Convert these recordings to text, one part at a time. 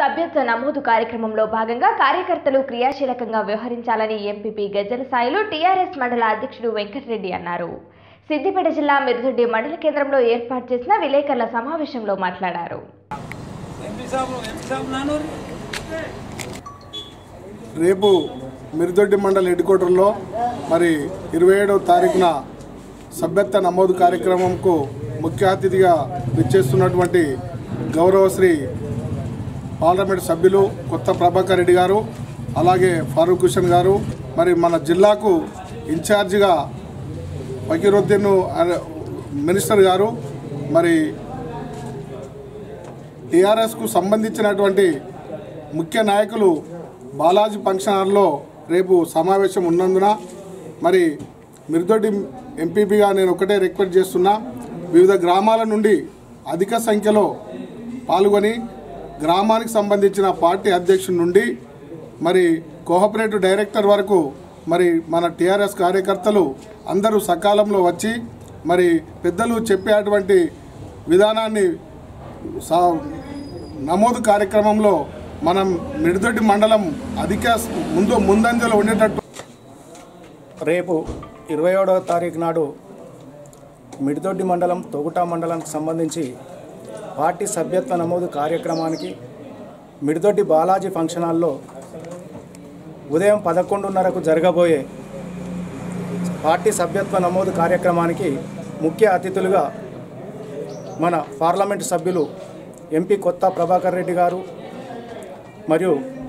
సభ్యత్వ నమోదు కార్యక్రమంలో భాగంగా కార్యకర్తలు క్రియాశీలకంగా వ్యవహరించాలని ఎంపీపీ గజ్జల సాయిలు టీఆర్ఎస్ మండల అధ్యక్షుడు వెంకటరెడ్డి అన్నారు సిద్దిపేట జిల్లా మిరుదొడ్డి మండల కేంద్రంలో ఏర్పాటు చేసిన విలేకరుల సమావేశంలో మాట్లాడారు ఎంపీ సాబు ఎంపీ సాబు నానూరు రేపు మిరుదొడ్డి మండల హెడ్ క్వార్టర్లో మరి ఇరవై ఏడవ తారీఖున సభ్యత్వ నమోదు కార్యక్రమంకు ముఖ్య అతిథిగా విచ్చేస్తున్నటువంటి గౌరవశ్రీ పార్లమెంట్ సభ్యులు కొత్త ప్రభాకర్ రెడ్డి గారు అలాగే ఫారూక్ హుషన్ గారు మరి మన జిల్లాకు ఇన్ఛార్జిగా ఫకీరుద్దీన్ అనే మినిస్టర్ గారు మరి టీఆర్ఎస్కు సంబంధించినటువంటి ముఖ్య నాయకులు బాలాజీ ఫంక్షన్ హాల్లో రేపు సమావేశం ఉన్నందున మరి మిరుదొడ్డి ఎంపీపీగా నేను ఒకటే రిక్వెస్ట్ చేస్తున్నా వివిధ గ్రామాల నుండి అధిక సంఖ్యలో పాల్గొని గ్రామానికి సంబంధించిన పార్టీ అధ్యక్షుడి నుండి మరి కోఆపరేటివ్ డైరెక్టర్ వరకు మరి మన టీఆర్ఎస్ కార్యకర్తలు అందరూ సకాలంలో వచ్చి మరి పెద్దలు చెప్పేటువంటి విధానాన్ని సా నమోదు కార్యక్రమంలో మనం మిడిదొడ్డి మండలం అధిక ముందు ముందంజలో ఉండేటట్టు రేపు ఇరవై ఏడవ తారీఖు నాడు మిడిదొడ్డి మండలం తొగుటా మండలానికి సంబంధించి పార్టీ సభ్యత్వ నమోదు కార్యక్రమానికి మిడిదొడ్డి బాలాజీ ఫంక్షన్ హాల్లో ఉదయం పదకొండున్నరకు జరగబోయే పార్టీ సభ్యత్వ నమోదు కార్యక్రమానికి ముఖ్య అతిథులుగా మన పార్లమెంటు సభ్యులు ఎంపీ కొత్త ప్రభాకర్ రెడ్డి గారు మరియు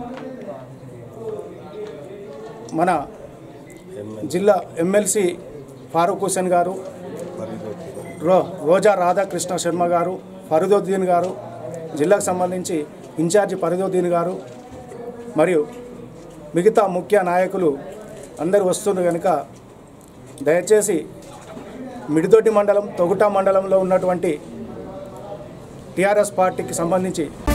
మన జిల్లా ఎమ్మెల్సీ ఫారూక్ హుసేన్ గారు రో రోజా రాధాకృష్ణ శర్మ గారు ఫరీదుద్దీన్ గారు జిల్లాకు సంబంధించి ఇన్ఛార్జి ఫరీదుద్దీన్ గారు మరియు మిగతా ముఖ్య నాయకులు అందరూ వస్తున్నారు కనుక దయచేసి మిడిదొడ్డి మండలం తొగుటా మండలంలో ఉన్నటువంటి టీఆర్ఎస్ పార్టీకి సంబంధించి